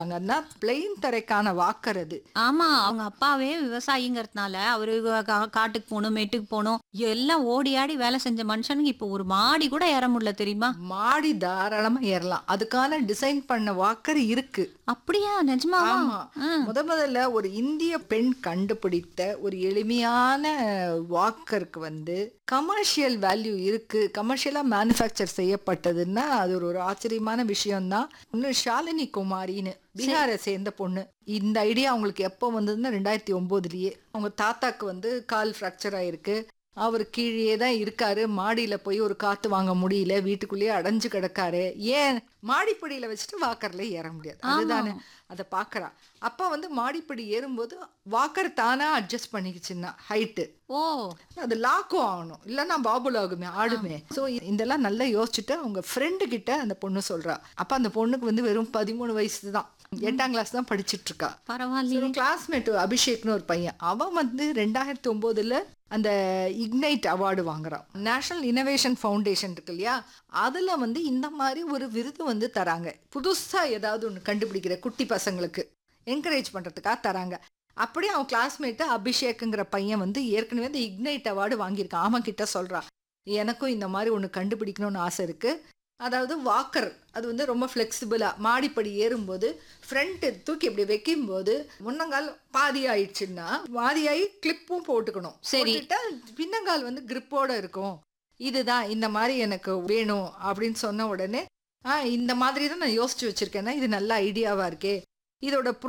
அங்கன்னா plain தரைக்கான Walker அது ஆமா அவங்க அப்பாவே விவசாயிங்கிறதுனால அவரு வ- கா- காட்டுக்கு போகணும் மேட்டுக்கு போகணும் எல்லாம் ஓடி ஆடி வேலை செஞ்ச மனுஷனுக்கு இப்போ ஒரு மாடி கூட ஏற முடியல தெரியுமா மாடி தாராளமா ஏறலாம் அதுக்கான டிசைன் பண்ண வாக்கர் இருக்கு அப்படியா நிஜமாவா ஆமா ஆ. முத முதல்ல ஒரு இந்திய பெண் கண்டுபிடித்த ஒரு எளிமையான வாக்கருக்கு வந்து கமர்ஷியல் வேல்யூ இருக்கு கமர்ஷியலா மேனுஃபேக்சர் செய்யப்பட்டதுன்னா அது ஒரு ஒரு ஆச்சரியமான விஷயம்தான் இன்னும் ஷாலினி குமாரின்னு பீகாரை சேர்ந்த பொண்ணு இந்த ஐடியா அவங்களுக்கு எப்போ வந்ததுன்னா ரெண்டாயிரத்தி ஒன்பதுலயே அவங்க தாத்தாக்கு வந்து கால் ஃப்ராக்சர் ஆயிருக்கு அவர் கீழே தான் இருக்காரு மாடியில போய் ஒரு காத்து வாங்க முடியல வீட்டுக்குள்ளேயே அடைஞ்சு கிடக்காரு ஏன் மாடிப்படியில வச்சுட்டு வாக்கர்ல ஏற முடியாது அதுதானே அதை பார்க்கறா அப்ப வந்து மாடிப்படி ஏறும்போது வாக்கர் தானா அட்ஜஸ்ட் பண்ணிக்கிச்சுன்னா ஹைட்டு ஓ அது லாக்கும் ஆகணும் இல்லைன்னா பாபுல் ஆகுமே ஆடுமே ஸோ இதெல்லாம் நல்லா யோசிச்சுட்டு அவங்க ஃப்ரெண்டு கிட்ட அந்த பொண்ணு சொல்றா அப்ப அந்த பொண்ணுக்கு வந்து வெறும் பதிமூணு வயசு தான் எட்டாம் கிளாஸ் தான் படிச்சிட்டு இருக்கா பரவாயில்லையே கிளாஸ்மேட் அபிஷேக்னு ஒரு பையன் அவன் வந்து ரெண்டாயிரத்தி ஒம்போதுல அந்த இக்னைட் அவார்டு வாங்குறான் நேஷனல் இனோவேஷன் ஃபவுண்டேஷன் இருக்கு இல்லையா அதுல வந்து இந்த மாதிரி ஒரு விருது வந்து தராங்க புதுசா ஏதாவது ஒன்று கண்டுபிடிக்கிற குட்டி பசங்களுக்கு என்கரேஜ் பண்றதுக்காக தராங்க அப்படியே அவன் கிளாஸ்மேட்டு அபிஷேக்குங்கிற பையன் வந்து ஏற்கனவே இந்த இக்னைட் அவார்டு வாங்கியிருக்கான் அவன் கிட்ட சொல்றான் எனக்கும் இந்த மாதிரி ஒன்று கண்டுபிடிக்கணும்னு ஆசை இருக்கு அதாவது வாக்கர் அது வந்து ரொம்ப ஃப்ளெக்சிபிளாக மாடிப்படி ஏறும்போது ஃப்ரண்ட்டு தூக்கி இப்படி வைக்கும்போது முன்னங்கால் பாதி ஆயிடுச்சுன்னா பாதியாகி கிளிப்பும் போட்டுக்கணும் சரி. போட்டுட்டா பின்னங்கால் வந்து கிரிப்போட இருக்கும் இதுதான் இந்த மாதிரி எனக்கு வேணும் அப்படின்னு சொன்ன உடனே ஆ இந்த மாதிரி தான் நான் யோசிச்சு வச்சிருக்கேன்னா இது நல்ல ஐடியாவா இருக்கே இதோட